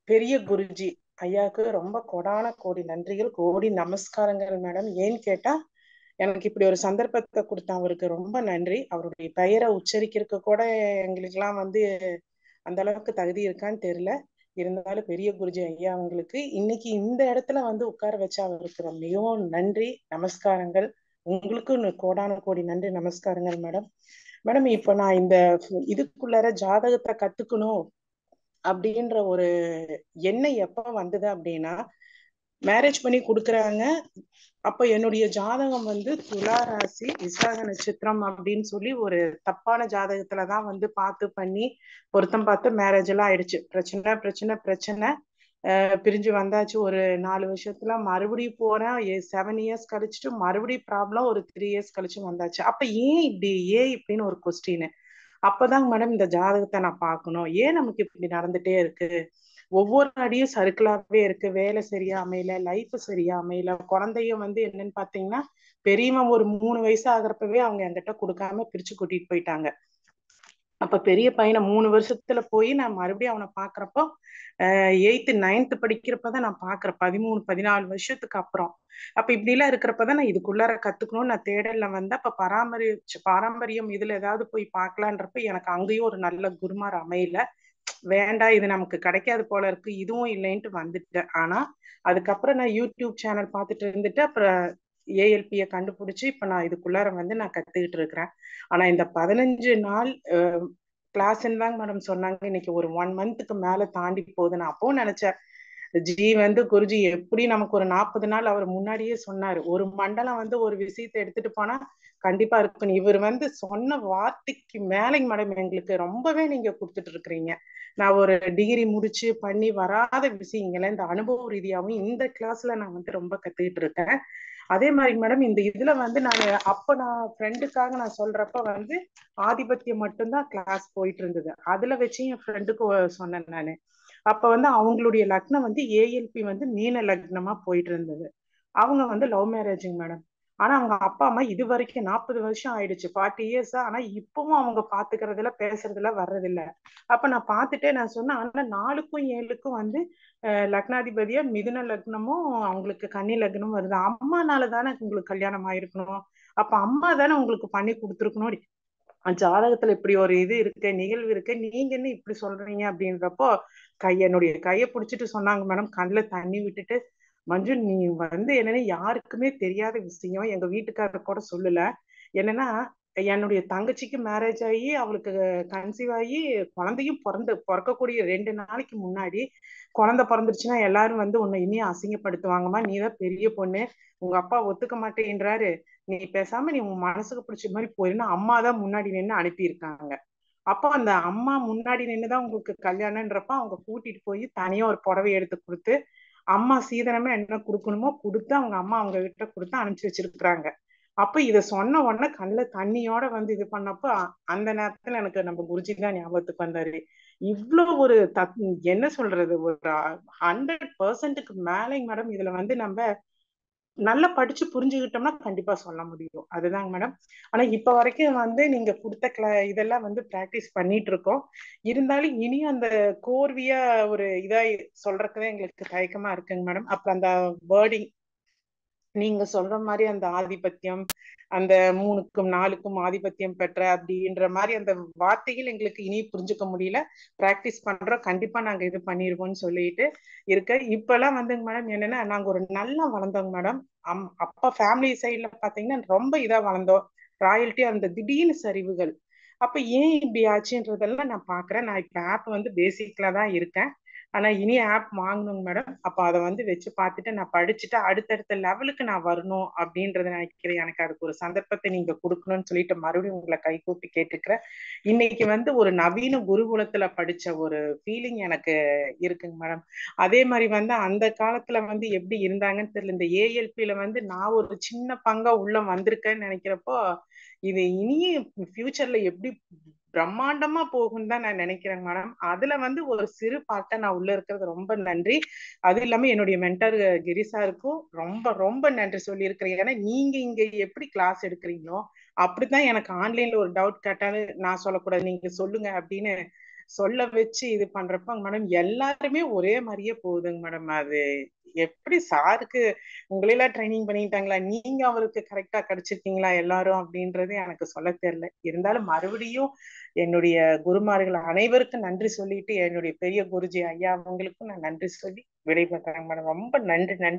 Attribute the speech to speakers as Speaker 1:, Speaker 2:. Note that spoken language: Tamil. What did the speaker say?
Speaker 1: பெரிய குருஜி ஐயாவுக்கு ரொம்ப கொடான கோடி நன்றிகள் கோடி நமஸ்காரங்கள் மேடம் ஏன்னு கேட்டா எனக்கு இப்படி ஒரு சந்தர்ப்பத்தை கொடுத்த அவருக்கு ரொம்ப நன்றி அவருடைய பெயரை உச்சரிக்கிறதுக்கு கூட எங்களுக்கெல்லாம் வந்து அந்த அளவுக்கு தகுதி இருக்கான்னு தெரியல இருந்தாலும் பெரிய குருஜி ஐயா அவங்களுக்கு இன்னைக்கு இந்த இடத்துல வந்து உட்கார வச்சா அவருக்கு மிகவும் நன்றி நமஸ்காரங்கள் உங்களுக்கும் கோடான கோடி நன்றி நமஸ்காரங்கள் மேடம் மேடம் இப்ப நான் இந்த இதுக்குள்ளார ஜாதகத்தை கத்துக்கணும் அப்படின்ற ஒரு எண்ணம் எப்ப வந்தது அப்படின்னா மேரேஜ் பண்ணி கொடுக்குறாங்க அப்ப என்னுடைய ஜாதகம் வந்து துலா ராசி விசாக நட்சத்திரம் அப்படின்னு சொல்லி ஒரு தப்பான ஜாதகத்துலதான் வந்து பார்த்து பண்ணி பொருத்தம் பார்த்து மேரேஜ் எல்லாம் ஆயிடுச்சு பிரச்சனை பிரச்சனை பிரச்சனை பிரிஞ்சு வந்தாச்சு ஒரு நாலு வருஷத்துல மறுபடியும் போறேன் செவன் இயர்ஸ் கழிச்சுட்டு மறுபடியும் ப்ராப்ளம் ஒரு த்ரீ இயர்ஸ் கழிச்சு வந்தாச்சு அப்ப ஏன் இப்படி ஏன் இப்படின்னு ஒரு கொஸ்டின் அப்பதாங்க மேடம் இந்த ஜாதகத்தை நான் பார்க்கணும் ஏன் நமக்கு இப்படி நடந்துட்டே இருக்கு ஒவ்வொரு அடியும் சர்க்கிளாவே இருக்கு வேலை சரியா அமையல லைஃப் சரியா அமையல குழந்தையும் வந்து என்னன்னு பாத்தீங்கன்னா பெரியவன் ஒரு மூணு வயசு ஆகுறப்பவே அவங்க என்கிட்ட கொடுக்காம பிரிச்சு கூட்டிட்டு போயிட்டாங்க அப்ப பெரிய பையனை மூணு வருஷத்துல போய் நான் மறுபடியும் அவனை பாக்குறப்போ எயித்து நைன்த் படிக்கிறப்பதான் நான் பாக்குறேன் பதிமூணு பதினாலு வருஷத்துக்கு அப்புறம் அப்ப இப்படி எல்லாம் இருக்கிறப்பதான் நான் இதுக்குள்ளார கத்துக்கணும்னு நான் தேடல்ல வந்து அப்ப பராமரிச்சு பாரம்பரியம் இதுல ஏதாவது போய் பார்க்கலான்றப்ப எனக்கு அங்கேயும் ஒரு நல்ல குருமார் அமையல வேண்டாம் இது நமக்கு கிடைக்காது போல இருக்கு இதுவும் இல்லைன்ட்டு வந்துட்டேன் ஆனா அதுக்கப்புறம் நான் யூடியூப் சேனல் பார்த்துட்டு இருந்துட்டு அப்புறம் ஏஎல்பிய கண்டுபிடிச்சு இப்ப நான் இதுக்குள்ளார வந்து நான் கத்துக்கிட்டு இருக்கிறேன் ஆனா இந்த பதினஞ்சு நாள் கிளாஸ்ன்னு தாங்க மேடம் சொன்னாங்க இன்னைக்கு ஒரு ஒன் மந்த்துக்கு மேல தாண்டி போகுது நான் அப்போ நினைச்சேன் ஜி வந்து குருஜி எப்படி நமக்கு ஒரு நாற்பது நாள் அவர் முன்னாடியே சொன்னாரு ஒரு மண்டலம் வந்து ஒரு விஷயத்தை எடுத்துட்டு போனா கண்டிப்பா இருக்கணும் இவர் வந்து சொன்ன வார்த்தைக்கு மேலைங்க மேடம் எங்களுக்கு ரொம்பவே நீங்க கொடுத்துட்டு இருக்கிறீங்க நான் ஒரு டிகிரி முடிச்சு பண்ணி வராத விஷயங்களை இந்த அனுபவ ரீதியாகவும் இந்த கிளாஸ்ல நான் வந்து ரொம்ப கத்துக்கிட்டு இருக்கேன் அதே மாதிரி மேடம் இந்த இதுல வந்து நான் அப்ப நான் ஃப்ரெண்டுக்காக நான் சொல்றப்ப வந்து ஆதிபத்தியம் மட்டும்தான் கிளாஸ் போயிட்டு இருந்தது அதுல வச்சு என் ஃப்ரெண்டுக்கு சொன்னேன் நானு அப்ப வந்து அவங்களுடைய லக்னம் வந்து ஏஎல்பி வந்து மீன லக்னமா போயிட்டு இருந்தது அவங்க வந்து லவ் மேரேஜுங்க மேடம் ஆனா அவங்க அப்பா அம்மா இது வரைக்கும் நாற்பது வருஷம் ஆயிடுச்சு ஃபார்ட்டி இயர்ஸா ஆனா இப்பவும் அவங்க பாத்துக்கிறதுல பேசுறதுல வர்றதில்ல அப்ப நான் பார்த்துட்டே நான் சொன்னேன் ஆனா நாலுக்கும் ஏழுக்கும் வந்து லக்னாதிபதியா மிதுன லக்னமும் அவங்களுக்கு கன்னி லக்னமும் வருது அம்மானால தானே உங்களுக்கு கல்யாணம் ஆயிருக்கணும் அப்ப அம்மா தானே உங்களுக்கு பண்ணி கொடுத்துருக்கணும் ஜாதகத்துல இப்படி ஒரு இது இருக்கு நிகழ்வு இருக்கு நீங்க என்ன இப்படி சொல்றீங்க அப்படின்றப்போ கை என்னுடைய கையை பிடிச்சிட்டு சொன்னாங்க மேடம் கண்ணுல தண்ணி விட்டுட்டு மஞ்சு நீ வந்து என்னன்னா யாருக்குமே தெரியாத விஷயம் எங்க வீட்டுக்காரர் கூட சொல்லல என்னன்னா என்னுடைய தங்கச்சிக்கு மேரேஜ் ஆகி அவளுக்கு கன்சீவ் ஆகி குழந்தையும் பிறந்து பிறக்கக்கூடிய ரெண்டு நாளைக்கு முன்னாடி குழந்தை பிறந்துருச்சுன்னா எல்லாரும் வந்து உன்னை இனியும் அசிங்கப்படுத்துவாங்கம்மா நீ தான் பெரிய பொண்ணு உங்க அப்பா ஒத்துக்க மாட்டேன்றாரு நீ பேசாம நீ உன் மனசுக்கு பிடிச்ச மாதிரி போயிருன்னு அம்மா தான் முன்னாடி நின்று அனுப்பியிருக்காங்க அப்போ அந்த அம்மா முன்னாடி நின்றுதான் உங்களுக்கு கல்யாணம்ன்றப்ப அவங்க கூட்டிட்டு போய் தனியா ஒரு புடவை எடுத்து கொடுத்து அம்மா சீதனமே என்ன கொடுக்கணுமோ கொடுத்து அவங்க அம்மா அவங்க கிட்ட கொடுத்து அனுப்பிச்சு வச்சிருக்கிறாங்க அப்ப இத சொன்ன உடனே கண்ணுல தண்ணியோட வந்து இது பண்ணப்ப அந்த நேரத்துல எனக்கு நம்ம குருஜி தான் ஞாபகத்துக்கு வந்தாரு இவ்வளவு ஒரு தத் என்ன சொல்றது ஒரு ஹண்ட்ரட் பர்சன்ட்டுக்கு மேலேங்க மேடம் இதுல வந்து நம்ம நல்லா படிச்சு புரிஞ்சுக்கிட்டோம்னா கண்டிப்பா சொல்ல முடியும் அதுதாங்க மேடம் ஆனா இப்ப வரைக்கும் வந்து நீங்க கொடுத்த கிளா இதெல்லாம் வந்து பிராக்டிஸ் பண்ணிட்டு இருக்கோம் இருந்தாலும் இனி அந்த கோர்வியா ஒரு இதா சொல்றதுக்குதான் எங்களுக்கு தயக்கமா இருக்குங்க மேடம் அப்புறம் அந்த வேர்டிங் நீங்க சொல்ற மாதிரி அந்த ஆதிபத்தியம் அந்த மூணுக்கும் நாலுக்கும் ஆதிபத்தியம் பெற்ற அப்படின்ற மாதிரி அந்த வார்த்தைகள் எங்களுக்கு இனி புரிஞ்சுக்க முடியல பிராக்டிஸ் பண்றோம் கண்டிப்பா நாங்க இது பண்ணிருவோம்னு சொல்லிட்டு இருக்க இப்ப எல்லாம் வந்துங்க மேடம் என்னன்னா நாங்க ஒரு நல்லா வளர்ந்தோங்க மேடம் அம் அப்பா ஃபேமிலி சைட்ல பாத்தீங்கன்னா ரொம்ப இதா வளர்ந்தோம் ராயல்ட்டி அந்த திடீர்னு சரிவுகள் அப்ப ஏன் இப்படி ஆச்சுன்றதெல்லாம் நான் பாக்குறேன் நான் இப்ப ஆப் வந்து பேசிக்ல தான் இருக்கேன் ஆனா இனி ஆப் வாங்கணுங்க மேடம் அப்ப அதை வந்து வச்சு பார்த்துட்டு நான் படிச்சுட்டு அடுத்தடுத்த லெவலுக்கு நான் வரணும் அப்படின்றத நினைக்கிறேன் எனக்கு அதுக்கு ஒரு சந்தர்ப்பத்தை நீங்க கொடுக்கணும்னு சொல்லிட்டு மறுபடியும் உங்களை கை கூப்பி கேட்டுக்கிறேன் இன்னைக்கு வந்து ஒரு நவீன குருகுலத்துல படிச்ச ஒரு ஃபீலிங் எனக்கு இருக்குங்க மேடம் அதே மாதிரி வந்து அந்த காலத்துல வந்து எப்படி இருந்தாங்கன்னு தெரியல இந்த ஏஎல்பியில வந்து நான் ஒரு சின்ன பங்கா உள்ள வந்திருக்கேன்னு நினைக்கிறப்போ இது இனியே ஃபியூச்சர்ல எப்படி பிரம்மாண்டமா போகும் தான் நான் நினைக்கிறேன் மேடம் அதுல வந்து ஒரு சிறு பாட்டை நான் உள்ள இருக்கிறது ரொம்ப நன்றி அது இல்லாம என்னுடைய மென்டர் கிரிசாருக்கும் ரொம்ப ரொம்ப நன்றி சொல்லி இருக்கிறேன் ஏன்னா நீங்க இங்க எப்படி கிளாஸ் எடுக்கிறீங்களோ அப்படித்தான் எனக்கு ஆன்லைன்ல ஒரு டவுட் கேட்டாலும் நான் சொல்லக்கூடாது நீங்க சொல்லுங்க அப்படின்னு சொல்ல வச்சு இது பண்றப்ப மேடம் எல்லாருமே ஒரே மாதிரியே போகுதுங்க மேடம் அது எப்படி சாருக்கு உங்களையெல்லாம் ட்ரைனிங் பண்ணிட்டாங்களா நீங்க அவருக்கு கரெக்டா கிடைச்சிருக்கீங்களா எல்லாரும் அப்படின்றது எனக்கு சொல்ல தெரியல இருந்தாலும் மறுபடியும் என்னுடைய குருமார்கள் அனைவருக்கும் நன்றி சொல்லிட்டு என்னுடைய பெரிய குருஜி ஐயா அவங்களுக்கும் நான் நன்றி சொல்லி விடைபெற்றேன் மேடம் ரொம்ப நன்றி நன்றி